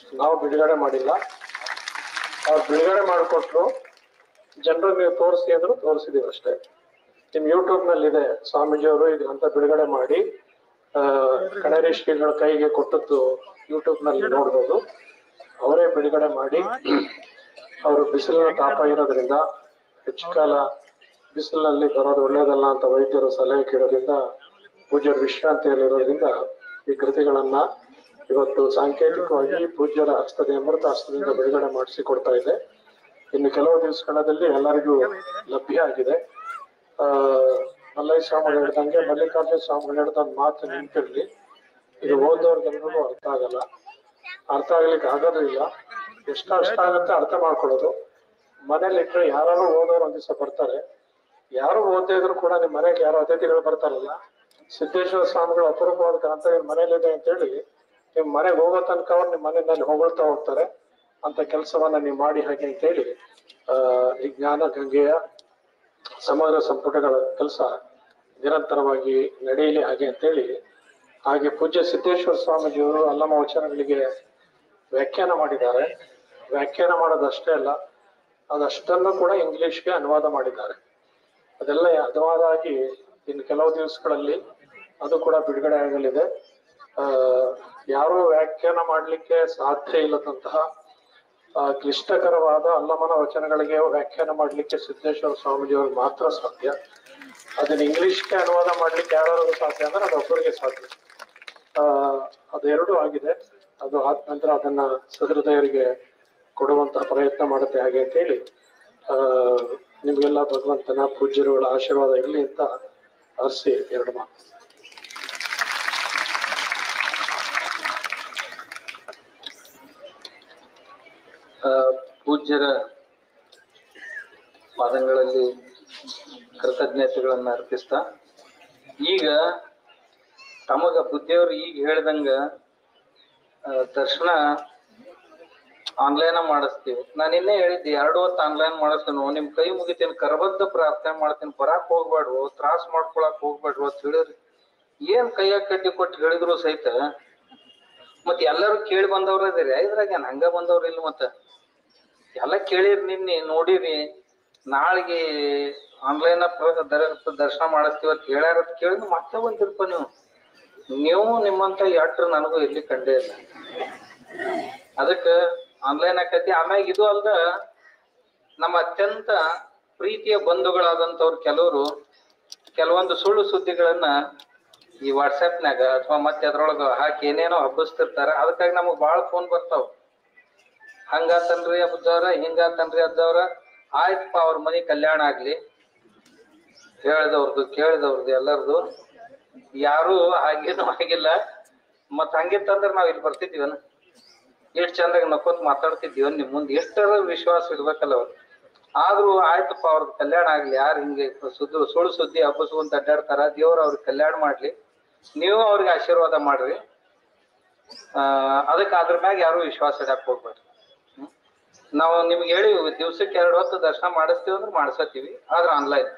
ನಾವು ಬಿಡುಗಡೆ ಮಾಡಿಲ್ಲ ಅವ್ರು ಬಿಡುಗಡೆ ಮಾಡಿಕೊಟ್ರು ಜನರು ನೀವು ತೋರಿಸಿ ಅಂದ್ರು ತೋರಿಸಿದೀವಿ ಅಷ್ಟೇ ನಿಮ್ ಯೂಟ್ಯೂಬ್ ನಲ್ಲಿ ಇದೆ ಸ್ವಾಮೀಜಿಯವರು ಇದು ಅಂತ ಬಿಡುಗಡೆ ಮಾಡಿ ಆ, ಕಣೇರಿ ಶ್ರೀಗಳ ಕೈಗೆ ಕೊಟ್ಟದ್ದು ಯೂಟ್ಯೂಬ್ ನಲ್ಲಿ ನೋಡ್ಬೋದು ಅವರೇ ಬಿಡುಗಡೆ ಮಾಡಿ ಅವರು ಬಿಸಿಲಿನ ತಾಪ ಇರೋದ್ರಿಂದ ಹೆಚ್ಚು ಕಾಲ ಬಿಸಿಲಿನಲ್ಲಿ ಬರೋದು ಒಳ್ಳೇದಲ್ಲ ಅಂತ ವೈದ್ಯರು ಸಲಹೆ ಕೇಳೋದ್ರಿಂದ ಪೂಜ್ಯರ ವಿಶ್ರಾಂತಿಯಲ್ಲಿರೋದ್ರಿಂದ ಈ ಕೃತಿಗಳನ್ನ ಇವತ್ತು ಸಾಂಕೇತಿಕವಾಗಿ ಪೂಜ್ಯರ ಹಸ್ತದ ಅಮೃತ ಹಸ್ತದಿಂದ ಬಿಡುಗಡೆ ಮಾಡಿಸಿ ಕೊಡ್ತಾ ಇದೆ ಇನ್ನು ಕೆಲವು ದಿವಸಗಳಲ್ಲಿ ಎಲ್ಲರಿಗೂ ಲಭ್ಯ ಆಗಿದೆ ಆ ಮಲ್ಲಯ್ಯ ಸ್ವಾಮಿಗಳು ಹೇಳ್ದಂಗೆ ಮಲ್ಲಿಕಾರ್ಜುನ ಸ್ವಾಮಿಗಳು ಹೇಳ್ದ ಒಂದ್ ಮಾತು ನೆನಪಿರ್ಲಿ ಇದು ಓದೋರ್ಗೆಲ್ರಿಗೂ ಅರ್ಥ ಆಗಲ್ಲ ಅರ್ಥ ಆಗ್ಲಿಕ್ಕೆ ಆಗೋದು ಇಲ್ಲ ಎಷ್ಟು ಅಷ್ಟ ಆಗುತ್ತೆ ಅರ್ಥ ಮಾಡ್ಕೊಳ್ಳೋದು ಮನೇಲಿ ಇಟ್ರೆ ಯಾರು ಓದೋರು ಒಂದ್ ದಿವಸ ಬರ್ತಾರೆ ಯಾರು ಓದದೇ ಇದ್ರು ಕೂಡ ನಿಮ್ ಮನೆಗೆ ಯಾರೋ ಅತಿಥಿಗಳು ಬರ್ತಾರಲ್ಲ ಸಿದ್ದೇಶ್ವರ ಸ್ವಾಮಿಗಳು ಅಪರೂಪವಾದ ಗ್ರಂಥ ನಿಮ್ ಮನೇಲಿದೆ ಅಂತ ಹೇಳಿ ನಿಮ್ ಮನೆಗೆ ಹೋಗೋ ತನಕ ಅವ್ರು ನಿಮ್ ಮನೆಯಲ್ಲಿ ಹೊಗಳ್ತಾ ಹೋಗ್ತಾರೆ ಅಂತ ಕೆಲಸವನ್ನ ನೀವು ಮಾಡಿ ಹಾಗೆ ಅಂತ ಹೇಳಿ ಆ ಈ ಜ್ಞಾನ ಗಂಗೆಯ ಸಮಗ್ರ ಸಂಪುಟಗಳ ಕೆಲಸ ನಿರಂತರವಾಗಿ ನಡೆಯಲಿ ಹಾಗೆ ಅಂತೇಳಿ ಹಾಗೆ ಪೂಜ್ಯ ಸಿದ್ದೇಶ್ವರ ಸ್ವಾಮೀಜಿಯವರು ಅಲ್ಲಮ ವಚನಗಳಿಗೆ ವ್ಯಾಖ್ಯಾನ ಮಾಡಿದ್ದಾರೆ ವ್ಯಾಖ್ಯಾನ ಮಾಡೋದಷ್ಟೇ ಅಲ್ಲ ಅದಷ್ಟನ್ನು ಕೂಡ ಇಂಗ್ಲಿಷ್ಗೆ ಅನುವಾದ ಮಾಡಿದ್ದಾರೆ ಅದೆಲ್ಲ ಅನುವಾದ ಆಗಿ ಇನ್ನು ಕೆಲವು ದಿವಸಗಳಲ್ಲಿ ಅದು ಕೂಡ ಬಿಡುಗಡೆ ಆಗಲಿದೆ ಆ ಯಾರು ವ್ಯಾಖ್ಯಾನ ಮಾಡ್ಲಿಕ್ಕೆ ಸಾಧ್ಯ ಇಲ್ಲದಂತಹ ಆ, ಕ್ಲಿಷ್ಟಕರವಾದ ಅಲ್ಲಮನ ವಚನಗಳಿಗೆ ವ್ಯಾಖ್ಯಾನ ಮಾಡ್ಲಿಕ್ಕೆ ಸಿದ್ದೇಶ್ವರ ಸ್ವಾಮೀಜಿಯವರು ಮಾತ್ರ ಸಾಧ್ಯ ಅದನ್ನ ಇಂಗ್ಲಿಷ್ಗೆ ಅನುವಾದ ಮಾಡ್ಲಿಕ್ಕೆ ಯಾರು ಸಾಧ್ಯ ಅಂದ್ರೆ ಅದು ಒಬ್ಬರಿಗೆ ಸಾಧ್ಯ ಆ ಅದೆರಡು ಆಗಿದೆ ಅದು ಆದ ನಂತರ ಅದನ್ನ ಸಹೃದಯರಿಗೆ ಕೊಡುವಂತಹ ಪ್ರಯತ್ನ ಮಾಡುತ್ತೆ ಹಾಗೆ ಅಂತ ಹೇಳಿ ಆ ನಿಮ್ಗೆಲ್ಲ ಭಗವಂತನ ಪೂಜ್ಯರುಗಳ ಆಶೀರ್ವಾದ ಇರಲಿ ಅಂತ ಹರಿಸಿ ಎರಡು ಮಾತು ಆ, ಪೂಜ್ಯರ ಪಾದಗಳಲ್ಲಿ ಕೃತಜ್ಞತೆಗಳನ್ನ ಅರ್ಪಿಸ್ತಾ ಈಗ ತಮಗ ಬುದ್ಧಿಯವ್ರು ಈಗ ಹೇಳ್ದಂಗ ಆ, ದರ್ಶನ ಆನ್ಲೈನ್ ಮಾಡಿಸ್ತೀವಿ ನಾನು ಇನ್ನೇ ಹೇಳಿದ್ದೆ ಎರಡು ಹೊತ್ತು ಆನ್ಲೈನ್ ಮಾಡಿಸ್ತೀನಿ ನಿಮ್ ಕೈ ಮುಗಿತೀನಿ ಕರಬದ್ದ ಪ್ರಾರ್ಥನೆ ಮಾಡ್ತೀನಿ ಬರಾಕ್ ಹೋಗ್ಬೇಡ್ವು ತ್ರಾಸ್ ಮಾಡ್ಕೊಳಕ್ ಹೋಗ್ಬೇಡ್ವು ಅಂತ ಹೇಳಿದ್ರಿ ಏನ್ ಕೈಯಾಗ ಕಟ್ಟಿ ಕೊಟ್ಟು ಹೇಳಿದ್ರು ಸಹಿತ ಮತ್ ಎಲ್ಲರೂ ಕೇಳಿ ಬಂದವ್ರ ಅದಿರಿ ಇದ್ರಾಗ ಏನ್ ಹಂಗ ಬಂದವ್ರ ಇಲ್ಲ ಮತ್ತ ಎಲ್ಲ ಕೇಳಿರಿ ನಿನ್ನೆ ನೋಡಿರಿ ನಾಳೆಗೆ ಆನ್ಲೈನ್ ದರ್ಶನ ಮಾಡಿಸ್ತೀವಿ ಅಂತ ಹೇಳ್ಯಾರ ಅಂತ ಕೇಳಿದ್ ಮತ್ತೆ ಬಂದಿರಪ್ಪ ನೀವು ನೀವು ನಿಮ್ಮಂತ ಎಟ್ರು ನನಗೂ ಎಲ್ಲಿ ಕಂಡೇ ಇಲ್ಲ ಅದಕ್ಕ ಆನ್ಲೈನ್ ಆಕತಿ ಆಮ್ಯಾಗ ಇದು ಅಲ್ದ ನಮ್ಮ ಅತ್ಯಂತ ಪ್ರೀತಿಯ ಬಂಧುಗಳಾದಂತವ್ರು ಕೆಲವರು ಕೆಲವೊಂದು ಸುಳ್ಳು ಸುದ್ದಿಗಳನ್ನ ಈ ವಾಟ್ಸ್ಆಪ್ನ್ಯಾಗ ಅಥವಾ ಮತ್ತೆ ಅದ್ರೊಳಗ ಹಾಕಿ ಏನೇನೋ ಹಬ್ಬಿಸ್ತಿರ್ತಾರ ಅದಕ್ಕಾಗಿ ನಮಗ್ ಬಾಳ ಫೋನ್ ಬರ್ತಾವ ಹಂಗಾತನ್ರಿ ಅಬ್ದವ್ರ ಹಿಂಗಾತನ್ರಿ ಅದ್ದವ್ರ ಆಯ್ತಪ್ಪ ಅವ್ರ ಮನಿ ಕಲ್ಯಾಣ ಆಗ್ಲಿ ಹೇಳ್ದವ್ರದ್ದು ಕೇಳಿದವ್ರದ್ದು ಎಲ್ಲರದು ಯಾರು ಹಾಗೇನು ಆಗಿಲ್ಲ ಮತ್ ಹಂಗಿತ್ತಂದ್ರ ನಾವ್ ಇಲ್ಲಿ ಬರ್ತಿದ್ವನ ಎಷ್ಟ್ ಚಂದಾಗ ನಕ್ಕೋತ್ ಮಾತಾಡ್ತಿದ್ವಿ ನಿಮ್ ಮುಂದೆ ಎಷ್ಟರ ವಿಶ್ವಾಸ ಇರ್ಬೇಕಲ್ಲ ಅವ್ರು ಆದ್ರೂ ಆಯ್ತಪ್ಪ ಅವ್ರದ್ದು ಕಲ್ಯಾಣ ಆಗ್ಲಿ ಯಾರು ಹಿಂಗೆ ಸುದ್ದಿ ಸುಳ್ಳು ಸುದ್ದಿ ಹಬ್ಬಸ್ಕೊಂತ ಅಡ್ಡಾಡ್ತಾರ ದೇವ್ರ ಅವ್ರಿಗೆ ಕಲ್ಯಾಣ ಮಾಡ್ಲಿ ನೀವು ಅವ್ರಿಗೆ ಆಶೀರ್ವಾದ ಮಾಡ್ರಿ ಆ ಅದಕ್ಕೆ ಅದ್ರ ಮ್ಯಾಗ ಯಾರು ವಿಶ್ವಾಸ ಇಡಕ್ ಹೋಗ್ಬೇಡ್ರಿ ಹ್ಮ್? ನಾವು ನಿಮ್ಗೆ ಹೇಳಿ ದಿವ್ಸಕ್ಕೆ ಎರಡು ಹೊತ್ತು ದರ್ಶನ ಮಾಡಿಸ್ತೀವಿ ಅಂದ್ರೆ ಮಾಡಿಸತ್ತೀವಿ ಆದ್ರೆ ಆನ್ಲೈನ್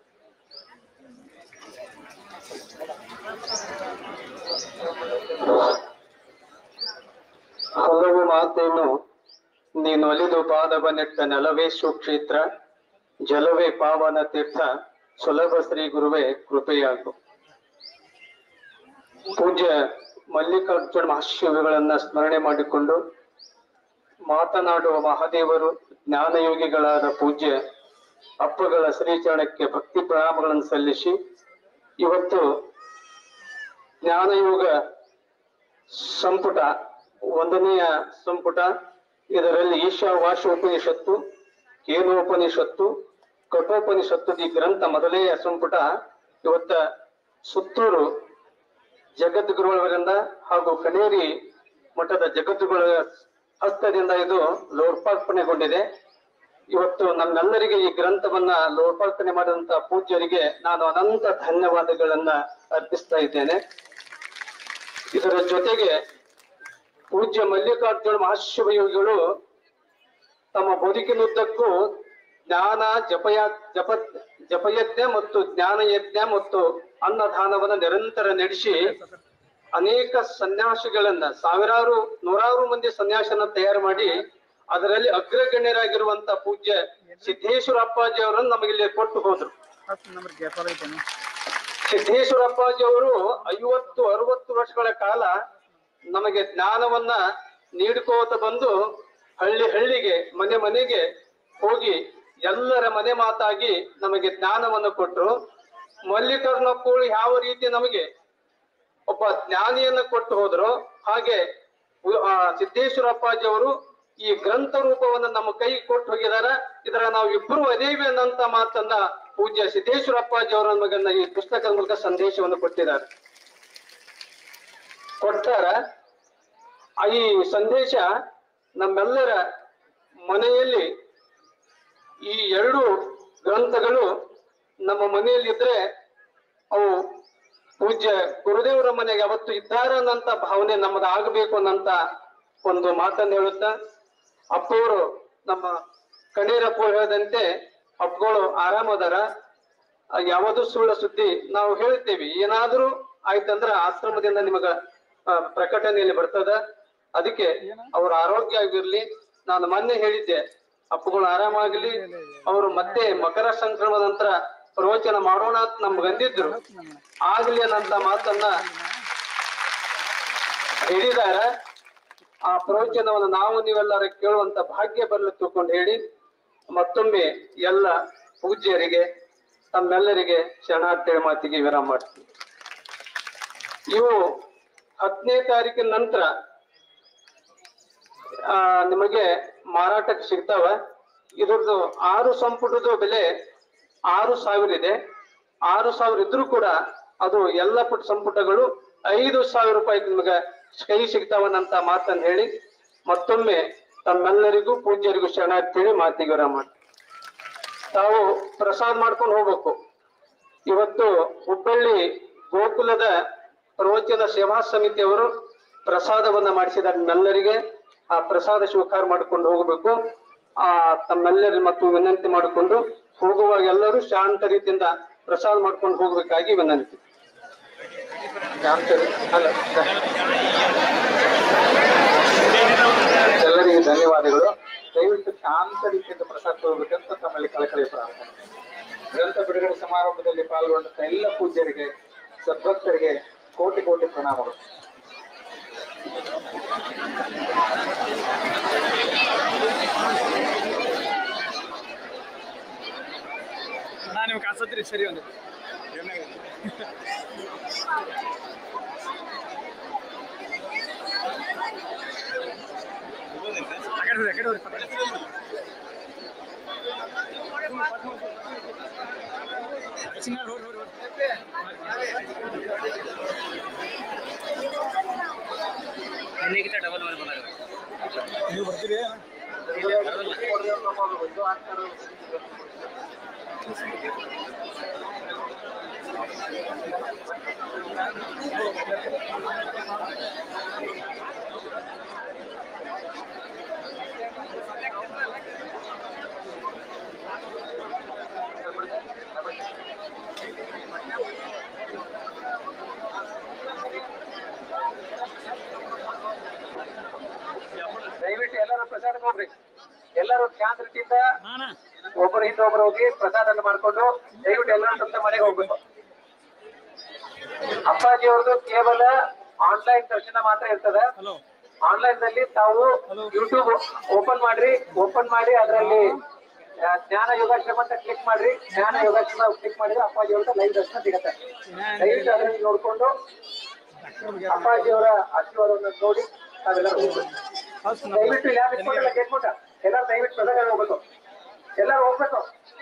ಹಲವು ಮಾತೇನು ನೀನು ಅಲಿದು ಪಾದವ ನೆಟ್ಟ ನೆಲವೇ ಸುಕ್ಷೇತ್ರ ಜಲವೇ ಪಾವನ ತೀರ್ಥ ಸುಲಭ ಶ್ರೀ ಗುರುವೇ ಕೃಪೆಯಾಗು ಪೂಜ್ಯ ಮಲ್ಲಿಕಾರ್ಜುನ ಮಹಾಶಿವಗಳನ್ನ ಸ್ಮರಣೆ ಮಾಡಿಕೊಂಡು ಮಾತನಾಡುವ ಮಹಾದೇವರು ಜ್ಞಾನಯೋಗಿಗಳಾದ ಪೂಜ್ಯ ಅಪ್ಪಗಳ ಶ್ರೀಚರಣಕ್ಕೆ ಭಕ್ತಿ ಪ್ರಣಾಮಗಳನ್ನು ಸಲ್ಲಿಸಿ ಇವತ್ತು ಜ್ಞಾನಯೋಗ ಸಂಪುಟ ಒಂದನೆಯ ಸಂಪುಟ ಇದರಲ್ಲಿ ಈಶಾವಾಶೋಪನಿಷತ್ತು ಕೇನೋಪನಿಷತ್ತು ಕಠೋಪನಿಷತ್ತು ಈ ಗ್ರಂಥ ಮೊದಲನೆಯ ಸಂಪುಟ ಇವತ್ತ ಸುತ್ತೂರು ಜಗದ್ಗುರುವರಿಂದ ಹಾಗೂ ಕನೇರಿ ಮಠದ ಜಗದ್ಗುರುಗಳ ಹಸ್ತದಿಂದ ಇದು ಲೋರ್ಪಾರ್ಪಣೆಗೊಂಡಿದೆ ಇವತ್ತು ನಮ್ಮೆಲ್ಲರಿಗೆ ಈ ಗ್ರಂಥವನ್ನ ಲೋರ್ಪಾರ್ಪಣೆ ಮಾಡಿದಂತ ಪೂಜ್ಯರಿಗೆ ನಾನು ಅನಂತ ಧನ್ಯವಾದಗಳನ್ನ ಅರ್ಪಿಸ್ತಾ ಇದ್ದೇನೆ ಇದರ ಜೊತೆಗೆ ಪೂಜ್ಯ ಮಲ್ಲಿಕಾರ್ಜುನ ಮಹಾಶಿವಯೋಗಿಗಳು ತಮ್ಮ ಬದುಕಿನುದ್ದಕ್ಕೂ ಜ್ಞಾನ ಜಪಯ ಜಪ ಜಪಯಜ್ಞ ಮತ್ತು ಜ್ಞಾನ ಯಜ್ಞ ಮತ್ತು ಅನ್ನದಾನವನ್ನು ನಿರಂತರ ನಡೆಸಿ ಅನೇಕ ಸನ್ಯಾಸಿಗಳನ್ನ ಸಾವಿರಾರು ನೂರಾರು ಮಂದಿ ಸನ್ಯಾಸನ ತಯಾರು ಮಾಡಿ ಅದರಲ್ಲಿ ಅಗ್ರಗಣ್ಯರಾಗಿರುವಂತ ಪೂಜ್ಯ ಸಿದ್ದೇಶ್ವರ ಅಪ್ಪಾಜಿ ಅವರನ್ನು ನಮಗಿಲ್ಲಿ ಕೊಟ್ಟು ಹೋದ್ರು ಸಿದ್ದೇಶ್ವರ ಅಪ್ಪಾಜಿ ಅವರು ಐವತ್ತು ಅರವತ್ತು ವರ್ಷಗಳ ಕಾಲ ನಮಗೆ ಜ್ಞಾನವನ್ನ ನೀಡ್ಕೋತ ಬಂದು ಹಳ್ಳಿ ಹಳ್ಳಿಗೆ ಮನೆ ಮನೆಗೆ ಹೋಗಿ ಎಲ್ಲರ ಮನೆ ಮಾತಾಗಿ ನಮಗೆ ಜ್ಞಾನವನ್ನು ಕೊಟ್ಟರು ಮಲ್ಲಿಕಾರ್ಜುನ ಕೋಳಿ ಯಾವ ರೀತಿ ನಮಗೆ ಒಬ್ಬ ಜ್ಞಾನಿಯನ್ನ ಕೊಟ್ಟು ಹೋದ್ರು ಹಾಗೆ ಉ- ಆ ಸಿದ್ದೇಶ್ವರ ಅಪ್ಪಾಜಿ ಅವರು ಈ ಗ್ರಂಥ ರೂಪವನ್ನು ನಮ್ಮ ಕೈ ಕೊಟ್ಟು ಹೋಗಿದಾರ ಇದರ ನಾವು ಇಬ್ಬರು ಅದೇವಿ ಅನ್ನಂತ ಮಾತನ್ನ ಪೂಜ್ಯ ಸಿದ್ದೇಶ್ವರ ಅಪ್ಪಾಜಿ ಅವರ ನಮಗನ್ನ ಈ ಪುಸ್ತಕದ ಮೂಲಕ ಸಂದೇಶವನ್ನು ಕೊಟ್ಟಿದ್ದಾರೆ ಕೊಟ್ಟಾರ ಆ ಈ ಸಂದೇಶ ನಮ್ಮೆಲ್ಲರ ಮನೆಯಲ್ಲಿ ಈ ಎರಡು ಗ್ರಂಥಗಳು ನಮ್ಮ ಮನೆಯಲ್ಲಿ ಇದ್ರೆ ಅವು ಪೂಜ್ಯ ಗುರುದೇವರ ಮನೆಗೆ ಅವತ್ತು ಇದ್ದಾರೆ ಅನ್ನಂತ ಭಾವನೆ ನಮ್ಮದು ಆಗಬೇಕು ಅನ್ನಂತ ಒಂದು ಮಾತನ್ನು ಹೇಳುತ್ತಾ ಅಪ್ಪವರು ನಮ್ಮ ಕಣೀರಪ್ಪ ಹೇಳಿದಂತೆ ಅಪ್ಪಗಳು ಆರಾಮದಾರ ಆ, ಯಾವುದು ಸುಳ್ಳು ಸುದ್ದಿ ನಾವು ಹೇಳ್ತೇವೆ ಏನಾದ್ರೂ ಆಯ್ತಂದ್ರ ಆಶ್ರಮದಿಂದ ನಿಮಗ ಆ, ಪ್ರಕಟಣೆಯಲ್ಲಿ ಬರ್ತದ ಅದಕ್ಕೆ ಅವ್ರ ಆರೋಗ್ಯ ಆಗಿರ್ಲಿ ನಾನು ಮೊನ್ನೆ ಹೇಳಿದ್ದೆ ಅಪ್ಪಗಳು ಆರಾಮಾಗ್ಲಿ ಅವರು ಮತ್ತೆ ಮಕರ ಸಂಕ್ರಮದ ನಂತರ ಪ್ರವಚನ ಮಾಡೋಣ ಅಂತ ನಮ್ಗೆ ಅಂದಿದ್ರು ಆಗ್ಲಿ ಅನ್ನಂತ ಮಾತನ್ನ ಹೇಳಿದಾರ ಆ ಪ್ರವಚನವನ್ನು ನಾವು ನೀವೆಲ್ಲರ ಕೇಳುವಂತ ಭಾಗ್ಯ ಬರಲು ತಿಳ್ಕೊಂಡು ಹೇಳಿ ಮತ್ತೊಮ್ಮೆ ಎಲ್ಲ ಪೂಜ್ಯರಿಗೆ ತಮ್ಮೆಲ್ಲರಿಗೆ ಶರಣಾರ್ಥಿ ಮಾತಿಗೆ ವಿರಾಮ ಮಾಡ್ತೀವಿ ಇವು ಹತ್ತನೇ ತಾರೀಕಿನ ನಂತರ ಆ, ನಿಮಗೆ ಮಾರಾಟಕ್ಕೆ ಸಿಗ್ತಾವ ಇದ್ರದ್ದು ಆರು ಸಂಪುಟದ ಬೆಲೆ ಆರು ಸಾವಿರ ಇದೆ ಆರು ಸಾವಿರ ಇದ್ರೂ ಕೂಡ ಅದು ಎಲ್ಲ ಪುಟ ಸಂಪುಟಗಳು ಐದು ಸಾವಿರ ರೂಪಾಯಿ ನಿಮಗೆ ಕೈ ಸಿಗ್ತಾವನ್ನಂತ ಮಾತನ್ನು ಹೇಳಿ ಮತ್ತೊಮ್ಮೆ ತಮ್ಮೆಲ್ಲರಿಗೂ ಪೂಜ್ಯರಿಗೂ ಶರಣಾರ್ಥಿ ಮಾತಿಗೆ ವಿರಾಮ ಮಾಡ್ತೀನಿ. ತಾವು ಪ್ರಸಾದ ಮಾಡ್ಕೊಂಡು ಹೋಗ್ಬೇಕು ಇವತ್ತು ಹುಬ್ಬಳ್ಳಿ ಗೋಕುಲದ ಪ್ರವಚನ ಸೇವಾ ಸಮಿತಿಯವರು ಪ್ರಸಾದವನ್ನ ಮಾಡಿಸಿದ್ದಾರೆ ನಿಮ್ಮೆಲ್ಲರಿಗೆ ಆ ಪ್ರಸಾದ ಸ್ವೀಕಾರ ಮಾಡಿಕೊಂಡು ಹೋಗಬೇಕು ಆ ತಮ್ಮೆಲ್ಲರ ಮತ್ತು ವಿನಂತಿ ಮಾಡಿಕೊಂಡು ಹೋಗುವಾಗ ಎಲ್ಲರೂ ಶಾಂತ ರೀತಿಯಿಂದ ಪ್ರಸಾದ ಮಾಡ್ಕೊಂಡು ಹೋಗ್ಬೇಕಾಗಿ ವಿನಂತಿ ಶಾಂತ ರೀ- ಅಲ್ಲ ಎಲ್ಲರಿಗೂ ಧನ್ಯವಾದಗಳು ದಯವಿಟ್ಟು ಶಾಂತ ರೀತಿಯಿಂದ ಪ್ರಸಾದ ತಗೋಬೇಕಂತ ತಮ್ಮಲ್ಲಿ ಕಳಕಳಿ ಪ್ರಾರ್ಥನೆ ಗ್ರಂಥ ಬಿಡುಗಡೆ ಸಮಾರಂಭದಲ್ಲಿ ಪಾಲ್ಗೊಂಡ ಎಲ್ಲ ಪೂಜ್ಯರಿಗೆ ಸದ್ಭಕ್ತರಿಗೆ ಕೋಟಿ ಕೋಟಿ ಪ್ರಣಾಮಗಳು ಅಣ್ಣ ನೀವು ಕಾಸತ್ರಿ ಸರಿ ಒಂದು ಆ ಕಡೆ ಹೋಗ್ರಿ, ಆ ಕಡೆ ಹೋಗ್ರಿ, ಪಕ್ಕ. ಚಿನ್ನ ಹೋಗ್ರಿ, ಹೋಗ್ರಿ, ಹೋಗ್ರಿ. ನೀವು ಬರ್ತೀರಿ ದಯವಿಟ್ಟು ಎಲ್ಲರೂ ಪ್ರಸಾದ ನೋಡ್ರಿ ಎಲ್ಲರೂ ಶಾಂತ ರೀತಿಯಿಂದ ನಾನಾ ಒಬ್ಬರು ಹಿಂದೆ ಒಬ್ಬರು ಹೋಗಿ ಪ್ರಸಾದ ಮಾಡ್ಕೊಂಡು ದಯವಿಟ್ಟು ಎಲ್ಲರೂ ತಮ್ಮ ತಮ್ಮ ಮನೆಗೆ ಹೋಗ್ಬೇಕು ಅಪ್ಪಾಜಿ ಅವ್ರದ್ದು ಕೇವಲ ಆನ್ಲೈನ್ ದರ್ಶನ ಮಾತ್ರ ಇರ್ತದೆ ಹಲೋ ಆನ್ಲೈನ್ ನಲ್ಲಿ ತಾವು ಯೂಟ್ಯೂಬ್ ಓಪನ್ ಮಾಡ್ರಿ ಓಪನ್ ಮಾಡಿ ಅದರಲ್ಲಿ ಆ, ಜ್ಞಾನ ಯೋಗಾಶ್ರಮ ಅಂತ ಕ್ಲಿಕ್ ಮಾಡ್ರಿ ಜ್ಞಾನ ಯೋಗಾಶ್ರಮ ಕ್ಲಿಕ್ ಮಾಡಿದ್ರೆ ಅಪ್ಪಾಜಿ ಅವ್ರದ್ದು ಲೈವ್ ದರ್ಶನ ಸಿಗತ್ತೆ ದಯವಿಟ್ಟು ಅದರಲ್ಲಿ ನೋಡ್ಕೊಂಡು ಅಪ್ಪಾಜಿ ಅವರ ಆಶೀರ್ವಾದವನ್ನು ನೋಡಿ ತಾವೆಲ್ಲರೂ ಹೋಗ್ಬೇಕು ದಯವಿಟ್ಟು ಯಾರು ಇಟ್ಕೊಂಡಿಲ್ಲ ಕೇಳ್ಕೊಂಡ ಎಲ್ಲರೂ ದಯವಿಟ್ಟು ಪ್ರಸಾದ ಹೋಗ್ಬೇಕು ಎಲ್ಲರೂ ಹೋಗ್ಬೇಕು